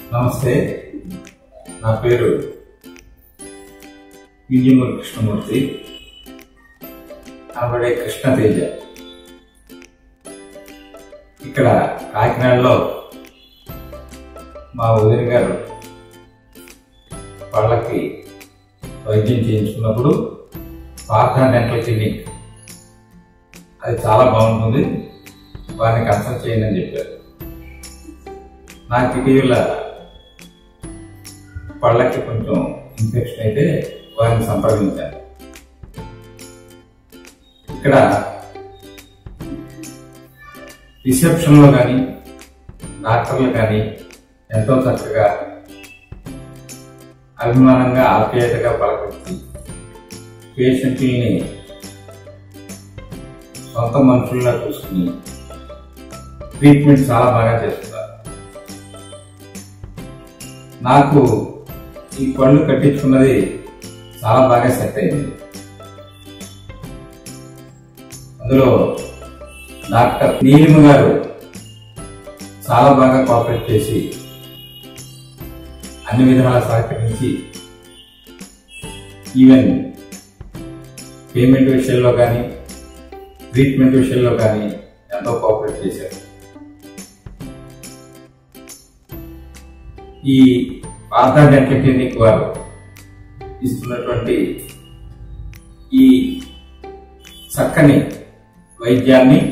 నమస్తే నా పేరు విజయమూరి కృష్ణమూర్తి ఆవిడే కృష్ణ తేజ ఇక్కడ కాకినాడలో మా వదిన గారు వాళ్ళకి వైద్యం చేయించుకున్నప్పుడు పార్థ డెంటల్ క్లినిక్ అది చాలా బాగుంటుంది వారిని కన్సల్ట్ చేయండి అని చెప్పారు నాకు ఇటీవల పళ్ళకి కొంచెం ఇన్ఫెక్షన్ అయితే వారిని సంప్రదించాను ఇక్కడ రిసెప్షన్లో కానీ డాక్టర్లు కానీ ఎంతో చక్కగా అభిమానంగా ఆప్యాయతగా పలకరించి పేషెంట్ని సొంత మనుషుల్లా చూసుకుని ట్రీట్మెంట్ చాలా బాగా చేస్తున్నారు నాకు ఈ పళ్ళు కట్టించుకున్నది చాలా బాగా సెట్ అయింది అందులో డాక్టర్ నీలిమ గారు చాలా బాగా కోఆపరేట్ చేసి అన్ని విధాలా సహకరించి ఈవెన్ పేమెంట్ విషయంలో కానీ ట్రీట్మెంట్ విషయంలో కానీ ఎంతో కోఆపరేట్ చేశారు ఈ ఆర్థా డెంటల్ క్లినిక్ వారు ఇస్తున్నటువంటి ఈ చక్కని వైద్యాన్ని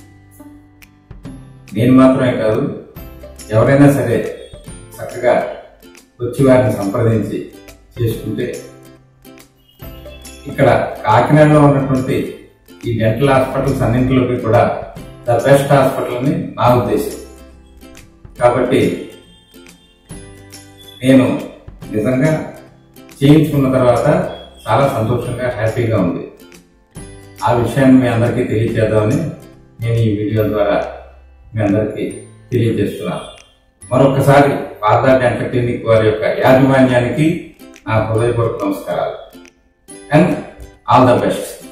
నేను మాత్రమే కాదు ఎవరైనా సరే చక్కగా వచ్చి వారిని సంప్రదించి చేసుకుంటే ఇక్కడ కాకినాడలో ఉన్నటువంటి ఈ డెంటల్ హాస్పిటల్స్ అన్నింటిలోకి కూడా ద బెస్ట్ హాస్పిటల్ అని నా ఉద్దేశం కాబట్టి నేను నిజంగా చేయించుకున్న తర్వాత చాలా సంతోషంగా హ్యాపీగా ఉంది ఆ విషయాన్ని మీ అందరికీ తెలియజేద్దామని నేను ఈ వీడియో ద్వారా మీ అందరికీ తెలియజేస్తున్నాను మరొకసారి పార్థా డెంటల్ క్లినిక్ వారి యొక్క యాజమాన్యానికి నా హృదయపూర్వక నమస్కారాలు అండ్ ఆల్ ద బెస్ట్